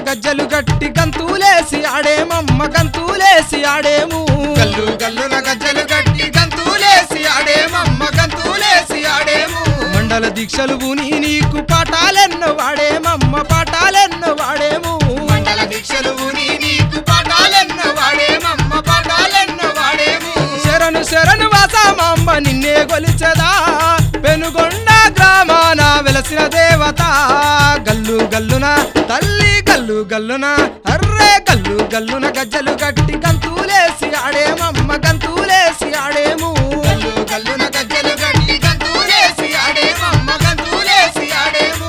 గజ్జలు గట్టి గంతులేసి ఆడేమమ్మ గంతులేసి ఆడేము గల్లు గల్లున గజ్జలు గట్టి గంతులేసి ఆడేమమ్మ గంతులేసి ఆడేము మండల దీక్షలు బుని నీకు పాఠాలెన్నో వాడేమమ్మ పాఠాలెన్నో వాడేము మండల దీక్షలు ఊని నీకు పాఠాలెన్నో వాడేమమ్మ పాఠాలెన్నో వాడేము శరణు శరణు వాసామాంబ నిన్నే గొలిచెదా పెనుగొండ గ్రామాన వెలసిన దేవత గల్లు గల్లున తల్లి గల్లు గల్లున అర్రే గల్లు గల్లున గజ్జలు గట్టి గంతులేసి ఆడేమమ్మ గంతులేసి ఆడేము గల్లు గల్లున గజ్జలు గట్టి గంతులేసి ఆడేమమ్మ గంతులేసి ఆడేము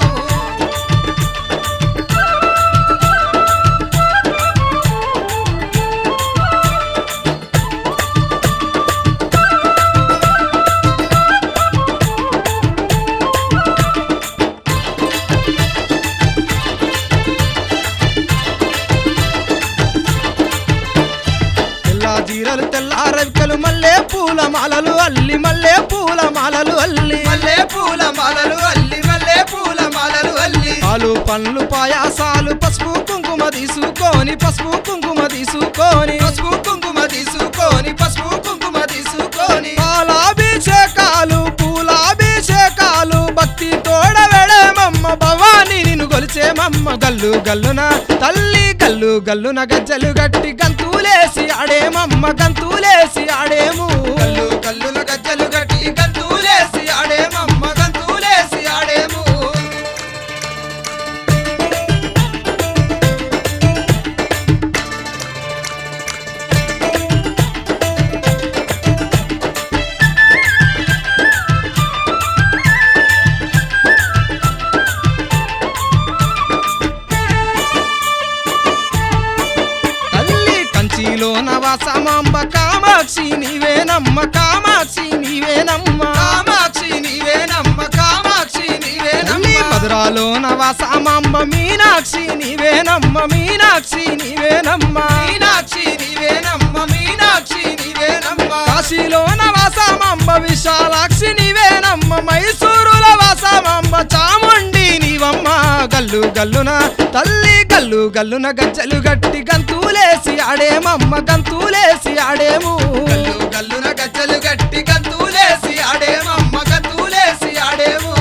తెల్ల జీరలు తెల్ల రవికలు మల్లె పూల మాలలు అల్లి మల్లె పూల మాలలు అల్లి మల్లె పూల మాలలు అల్లి మల్లె పూల మాలలు అల్లి పాలు పండ్లు పాయాసాలు పసుపు కుంకుమ తీసుకొని పసుపు కుంకుమ తీసుకొని పసుపు కుంకుమ తీసుకొని పసుపు కుంకుమ తీసుకొని పాలాభిషేకాలు పూలాభిషేకాలు భక్తి తోడ వెడమమ్మ భవాని నిన్ను గొలిచేమమ్మ గల్లు గల్లున తల్లి గల్లు గల్లున గజ్జలు గట్టి గంతులేసి ఆడేమమ్మ గంతులేసి ఆడేము గల్లు గల్లున గజ్జలు గట్టి గంతులేసి ఆడేమమ్మ గంతులేసి ఆడేము తల్లి కంచిలో నవాసమాంబ కామాక్షి నీవేనమ్మ కామాక్షి నీవేనమ్మ కామాక్షి నీవేనమ్మ కామాక్షి తల్లి నీవేనమ్మ మధురాలో నవాసమాంబ మీనాక్షి నీవేనమ్మ మీనాక్షి నీవేనమ్మ మీనాక్షి నీవేనమ్మ మీనాక్షి నీవేనమ్మ కాశీలో నవాసమాంబ విశాలాక్షి నీవేనమ్మ మైసూరుల వాసమాంబ చాముండి నీవమ్మ గల్లు గల్లున తల్లి గల్లు గల్లున గజ్జలు గట్టి గంతులేసి ఆడేమమ్మ గంతులేసి ఆడేము గల్లు గల్లున గజ్జలు గట్టి గంతులేసి ఆడేమమ్మ గంతులేసి ఆడేము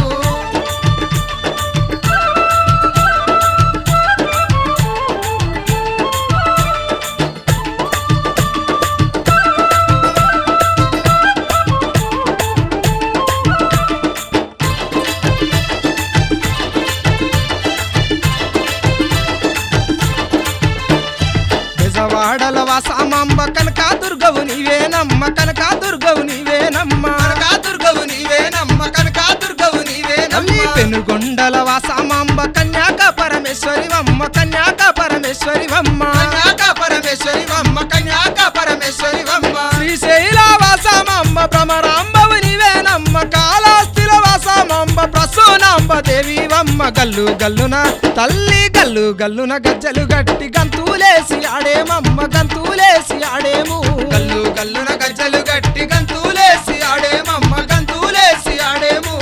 బెజవాడల వాసమాంబ కనకా దుర్గవు నీవేనమ్మ కనకా దుర్గవు నీవేనమ్మ కనకా దుర్గవు నీవేనమ్మ కనకా దుర్గవు నీవేనమ్మ తల్లి పెనుగొండల వాసమాంబ కన్యాక పరమేశ్వరివమ్మ కన్యాక పరమేశ్వరివమ్మ కన్యాక పరమేశ్వరివమ్మ కన్యాక పరమేశ్వరివమ్మ శ్రీశైల వాసమాంబ భ్రమరాంబవు నీవేనమ్మ కాళాస్తిల వాసమాంబ ప్రసూనాంబ దేవివమ్మ గల్లు గల్లున తల్లి గల్లు గల్లున గజ్జలు గట్టి గంతులేసి ఆడేమమ్మ గంతులేసి ఆడేము గల్లు గల్లున గజ్జలు గట్టి గంతులేసి ఆడేమమ్మ గంతులేసి ఆడేము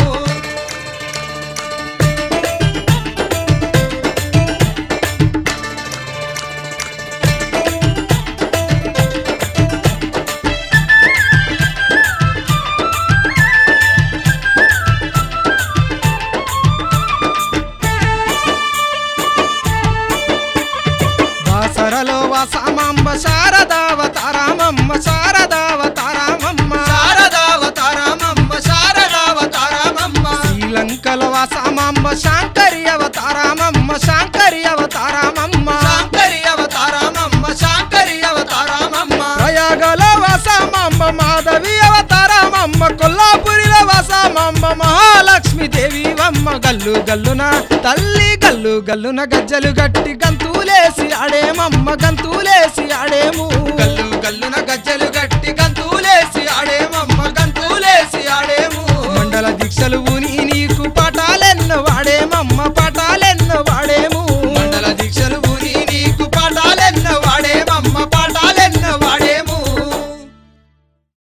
వాసరలో వాసమాంబ శారదావతారామమ్మ శారదావతారామమ్మ శారదావతారమమ్మ శారదావతారమమ్మ శ్రీలంకల వాసమాంబ శాంకరి అవతారామమ్మ శాంకరి అవతారామమ్మ శాంకరి అవతారమమ్మ శాంకరి అవతారమమ్మ ప్రయాగల వాసమాంబ మాధవి అవతారామమ్మ కొల్లాపురిల వాసమాంబ మహాలక్ష్మి దేవివమ్మ గల్లు గల్లున తల్లి గల్లు గల్లున గజ్జలు గట్టి గంతులేసి ఆడేమమ్మ గంతులేసి ఆడేము గల్లు గల్లున గజ్జలు గట్టి గంతులేసి ఆడేమమ్మ గంతులేసి ఆడేము మండల దీక్షలు ఊని